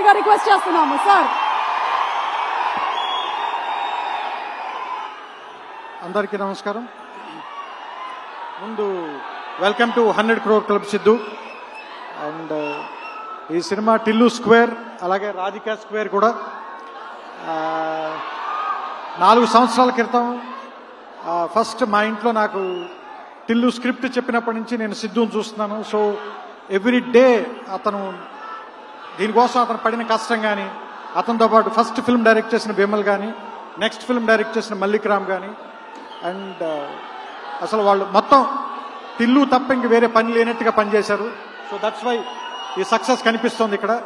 రావాల్సిందిగా రిక్వెస్ట్ చేస్తున్నాము సార్ అందరికీ నమస్కారం ముందు welcome to hundred crore club Siddhu and ఈ సినిమా టిల్లు స్క్వేర్ అలాగే రాధికా స్క్వేర్ కూడా ఆ, నాలుగు సంవత్సరాల క్రితం ఫస్ట్ మా ఇంట్లో నాకు టిల్లు స్క్రిప్ట్ చెప్పినప్పటి నుంచి నేను సిద్ధుని చూస్తున్నాను సో ఎవ్రీ డే అతను దీనికోసం అతను పడిన కష్టం కానీ అతనితో పాటు ఫస్ట్ ఫిల్మ్ డైరెక్ట్ చేసిన బిమల్ కానీ నెక్స్ట్ ఫిల్మ్ డైరెక్ట్ చేసిన మల్లిక్ రామ్ కానీ అండ్ అసలు వాళ్ళు మొత్తం తిల్లు తప్ప ఇంక వేరే పని లేనట్టుగా పనిచేశారు సో దట్స్ వై ఈ సక్సెస్ కనిపిస్తోంది ఇక్కడ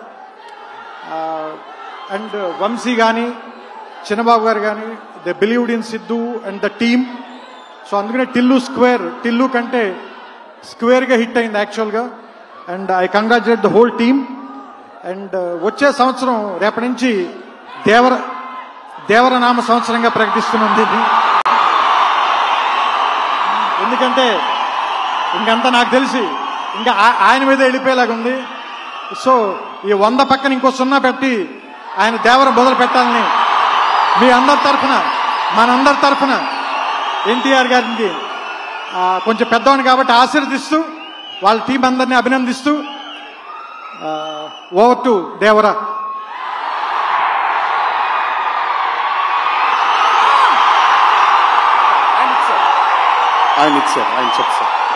అండ్ వంశీ కానీ చిన్నబాబు గారు కానీ the believed in Siddhu and the team so అందుకనే టిల్లు స్క్వేర్ టిల్లు కంటే స్క్వేర్గా హిట్ అయింది యాక్చువల్గా and I congratulate the whole team and వచ్చే సంవత్సరం రేపటి నుంచి దేవర దేవరనామ సంవత్సరంగా ప్రకటిస్తున్నాం దీన్ని ఎందుకంటే ఇంకంతా నాకు తెలిసి ఇంకా ఆ- ఆయన మీద వెళ్ళిపోయేలాగా ఉంది సో ఈ వంద పక్కన ఇంకో సున్నా పెట్టి ఆయన దేవర మొదలు పెట్టాలని మీ అందరి తరఫున మనందరి తరఫున ఎన్టీఆర్ గారికి ఆ, కొంచెం పెద్దవాడిని కాబట్టి ఆశీర్దిస్తూ వాళ్ళ టీం అందరినీ అభినందిస్తూ ఓవర్ టు దేవరా ఆయన ఇచ్చారు ఆయన ఇచ్చారు ఆయన చెప్పు సార్